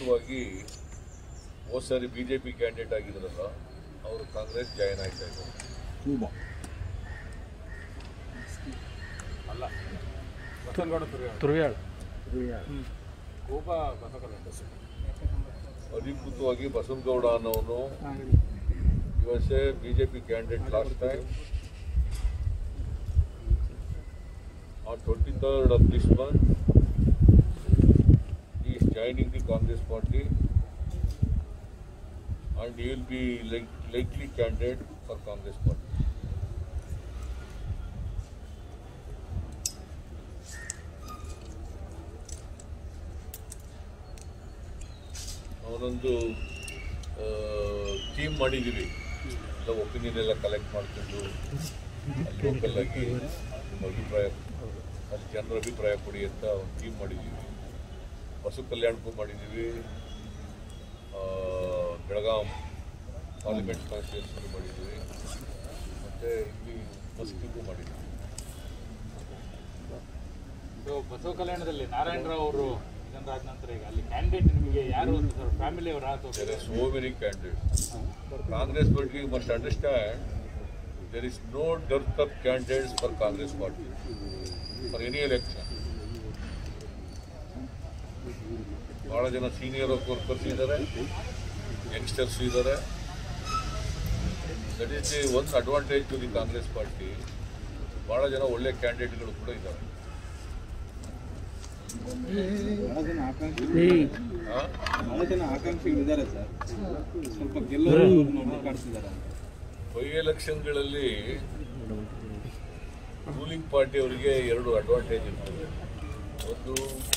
ಅಧಿಕೃತವಾಗಿ ಹೋದ ಸಾರಿ ಬಿ ಜೆ ಪಿ ಕ್ಯಾಂಡಿಡೇಟ್ ಆಗಿದ್ರಲ್ಲ ಅವರು ಕಾಂಗ್ರೆಸ್ ಜಾಯಿನ್ ಆಗ್ತಾ ಇದ್ದಾರೆ ಅಲ್ಲ ಬಸವನಗೌಡ ತುರಿಯಾಳ ತುರ್ಯಾಳ್ ಕೋಪ ಬಸವಕಲ್ಯಾಣ ಅಧಿಕೃತವಾಗಿ ಬಸವನಗೌಡ ಅನ್ನೋನು was a BJP candidate last time on 23rd of this month he is joining the Congress party and he will be like, likely candidate for Congress party. ಅವನೊಂದು team ಮಾಡಿದ್ದೀವಿ ಎಲ್ಲ ಒಪಿನಿಯನ್ ಎಲ್ಲ ಕಲೆಕ್ಟ್ ಮಾಡ್ಕೊಂಡು ಅಲ್ಲಿ ಲೋಕಲ್ ಆಗಿ ನಿಮ್ಮ ಅಭಿಪ್ರಾಯ ಅಲ್ಲಿ ಜನರ ಅಭಿಪ್ರಾಯ ಕೊಡಿ ಅಂತ ಒಂದು ಟೀಮ್ ಮಾಡಿದ್ದೀವಿ ಬಸವ ಕಲ್ಯಾಣಕ್ಕೂ ಮಾಡಿದ್ದೀವಿ ಆ, ಬೆಳಗಾಂ ಪಾರ್ಲಿಮೆಂಟ್ ಕಾನ್ಸ್ಟಿಟ್ಯೂನ್ಸಿಗೂ ಮಾಡಿದ್ದೀವಿ ಮತ್ತು ಇಲ್ಲಿ ಮಸ್ಕಿಗೂ ಮಾಡಿದ್ದೀವಿ ಇದು ಬಸವ ಕಲ್ಯಾಣದಲ್ಲಿ ನಾರಾಯಣರಾವ್ ಅವರು ಜನರಾದ ನಂತರ ಈಗ ಅಲ್ಲಿ ಕ್ಯಾಂಡಿಡೇಟ್ ನಿಮಗೆ ಯಾರು ಅಂತ ಸರ್ ಫ್ಯಾಮಿಲಿ ಅವರ ಅಥವಾ There are so many candidates. Congress party, you must understand, there is no dearth of candidates for Congress party, for any election. ಭಾಳ ಜನ ಸೀನಿಯರ್ ವರ್ಕರ್ಸ್ ಇದ್ದಾರೆ ಯಂಗ್ಸ್ಟರ್ಸ್ ಇದ್ದಾರೆ that is the one advantage to the Congress party ಭಾಳ ಜನ ಒಳ್ಳೆ ಕ್ಯಾಂಡಿಡೇಟ್ಗಳು ಕೂಡ ಇದ್ದಾರೆ ಬಹಳ ಜನ ಆಕಾಂಕ್ಷಿ ಆ? ಬಹಳ ಜನ ಆಕಾಂಕ್ಷಿಗಳಿದ್ದಾರೆ ಸರ್ ಸ್ವಲ್ಪ ಗೆಲ್ಲೋರು ಹುಡುಕಾಡ್ತಿದ್ದಾರೆ ಬೈ ಎಲೆಕ್ಷನ್ಗಳಲ್ಲಿ ರೂಲಿಂಗ್ ಪಾರ್ಟಿ ಅವರಿಗೆ ಎರಡು ಅಡ್ವಾಂಟೇಜ್ ಇರ್ತದೆ ಒಂದು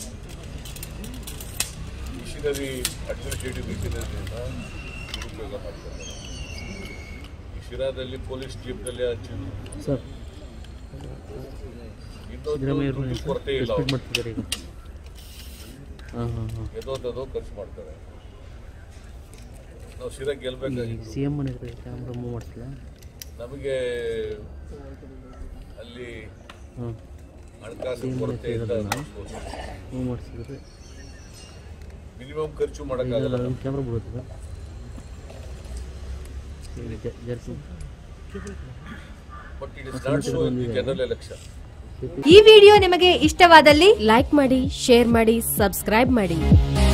ಮಿಷನರಿ ಅಡ್ಮಿನಿಸ್ಟ್ರೇಟಿವ್ ಮಿಷನರಿಯಿಂದ ದುರುಪಯೋಗ ಮಾಡ್ತಾರೆ ಈ ಶಿರಾದಲ್ಲಿ ಪೊಲೀಸ್ ಜೀಪ್ನಲ್ಲಿ ಹಚ್ಚಿದ್ರು ಸರ್ ಇನ್ನೊಂದು ದುಡ್ಡು ಕೊರತೆ ಇಲ್ಲ ರೆಸ್ಪೆಕ್ಟ್ ಮಾಡ್ತಿದ್ದಾರೆ ಈಗ ಹಾಂ ಹಾಂ ಹಾಂ ಎದೋದೋ ಖರ್ಚು ಮಾಡ್ತಾರೆ ನಾವು ಶಿರಾ ಗೆಲ್ಬೇಕಾಗಿತ್ತು ಸಿ ಎಮ್ ಮನೆ ಕ್ಯಾಮ್ರಾ ಮೂವ್ ಮಾಡಿಸಿಲ್ಲ ನಮಗೆ ಅಲ್ಲಿ ಹಾಂ ಹಣಕಾಸು ಕೊರತೆಯಿಂದ ಮೂವ್ ಮಾಡಿಸಿದ್ರೆ ಮಿನಿಮಮ್ ಖರ್ಚು ಮಾಡೋಕ್ಕಾಗಲ್ಲ ಕ್ಯಾಮ್ರಾ ಬಿಡುತ್ತೆ ಸರ್ ಜರ್ಸಿ but it is not so in the general election ಈ ವಿಡಿಯೋ ನಿಮಗೆ ಇಷ್ಟವಾದಲ್ಲಿ ಲೈಕ್ ಮಾಡಿ ಶೇರ್ ಮಾಡಿ ಸಬ್ಸ್ಕ್ರೈಬ್ ಮಾಡಿ